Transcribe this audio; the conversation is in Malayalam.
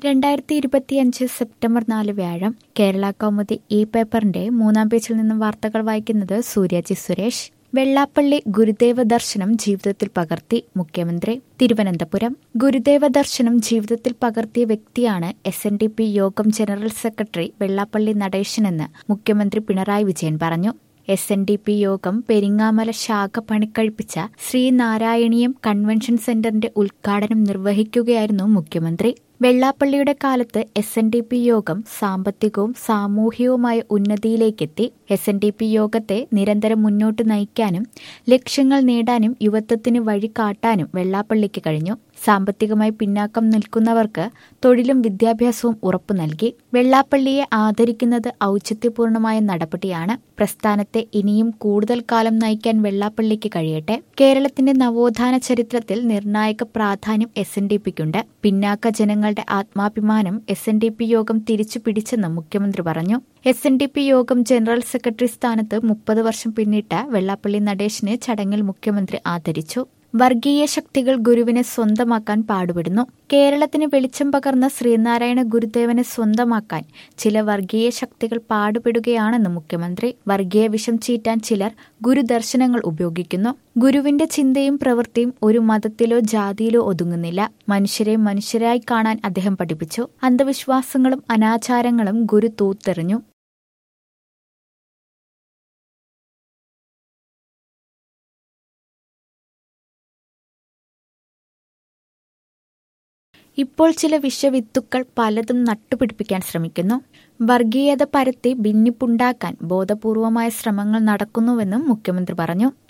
രണ്ടായിരത്തി ഇരുപത്തിയഞ്ച് സെപ്റ്റംബർ നാല് വ്യാഴം കേരള കൗമുദി ഇ പേപ്പറിന്റെ മൂന്നാം പേജിൽ നിന്നും വാർത്തകൾ വായിക്കുന്നത് സൂര്യാജി സുരേഷ് വെള്ളാപ്പള്ളി ഗുരുദേവ ദർശനം ജീവിതത്തിൽ പകർത്തി മുഖ്യമന്ത്രി തിരുവനന്തപുരം ഗുരുദേവ ദർശനം ജീവിതത്തിൽ പകർത്തിയ വ്യക്തിയാണ് S N D P Yogam general secretary Vellappally നടേശനെന്ന് മുഖ്യമന്ത്രി പിണറായി വിജയൻ പറഞ്ഞു എസ് എൻ ഡി പി യോഗം പെരിങ്ങാമല ശാഖ പണിക്കഴിപ്പിച്ച ശ്രീനാരായണീയം കൺവെൻഷൻ സെന്ററിന്റെ ഉദ്ഘാടനം നിർവഹിക്കുകയായിരുന്നു മുഖ്യമന്ത്രി വെള്ളാപ്പള്ളിയുടെ കാലത്ത് S N D P Yogam സാമ്പത്തികവും സാമൂഹികവുമായ ഉന്നതിയിലേക്കെത്തി എസ് എൻ ഡി പി യോഗത്തെ നിരന്തരം മുന്നോട്ട് നയിക്കാനും ലക്ഷ്യങ്ങൾ നേടാനും യുവത്വത്തിന് വഴി കാട്ടാനും വെള്ളാപ്പള്ളിക്ക് കഴിഞ്ഞു സാമ്പത്തികമായി പിന്നാക്കം നിൽക്കുന്നവർക്ക് തൊഴിലും വിദ്യാഭ്യാസവും ഉറപ്പു നൽകി വെള്ളാപ്പള്ളിയെ ആദരിക്കുന്നത് ഔചിത്യപൂർണമായ നടപടിയാണ് പ്രസ്ഥാനത്തെ ഇനിയും കൂടുതൽ കാലം നയിക്കാൻ വെള്ളാപ്പള്ളിക്ക് കഴിയട്ടെ കേരളത്തിന്റെ നവോത്ഥാന ചരിത്രത്തിൽ നിർണായക പ്രാധാന്യം എസ് എൻ ഡി പിക്കുണ്ട് പിന്നാക്ക ജനങ്ങളുടെ ആത്മാഭിമാനം എസ് എൻ ഡി പി യോഗം തിരിച്ചു പിടിച്ചെന്ന് മുഖ്യമന്ത്രി പറഞ്ഞു S N D P Yogam general secretary സ്ഥാനത്ത് മുപ്പത് വർഷം പിന്നിട്ട വെള്ളാപ്പള്ളി നടേശനെ ചടങ്ങിൽ മുഖ്യമന്ത്രി ആദരിച്ചു വർഗീയ ശക്തികൾ ഗുരുവിനെ സ്വന്തമാക്കാൻ പാടുപെടുന്നു കേരളത്തിന് വെളിച്ചം പകർന്ന ശ്രീനാരായണ ഗുരുദേവനെ സ്വന്തമാക്കാൻ ചില വർഗീയ ശക്തികൾ പാടുപെടുകയാണെന്ന് മുഖ്യമന്ത്രി വർഗീയ വിഷം ചീറ്റാൻ ചിലർ ഗുരുദർശനങ്ങൾ ഉപയോഗിക്കുന്നു ഗുരുവിന്റെ ചിന്തയും പ്രവൃത്തിയും ഒരു മതത്തിലോ ജാതിയിലോ ഒതുങ്ങുന്നില്ല മനുഷ്യരെ മനുഷ്യരായി കാണാൻ അദ്ദേഹം പഠിപ്പിച്ചു അന്ധവിശ്വാസങ്ങളും അനാചാരങ്ങളും ഗുരു തൂത്തെറിഞ്ഞു ഇപ്പോൾ ചില വിഷവിത്തുക്കൾ പലതും നട്ടുപിടിപ്പിക്കാൻ ശ്രമിക്കുന്നു വർഗീയത പരത്തി ഭിന്നിപ്പുണ്ടാക്കാൻ ബോധപൂർവമായ ശ്രമങ്ങൾ നടക്കുന്നുവെന്നും മുഖ്യമന്ത്രി പറഞ്ഞു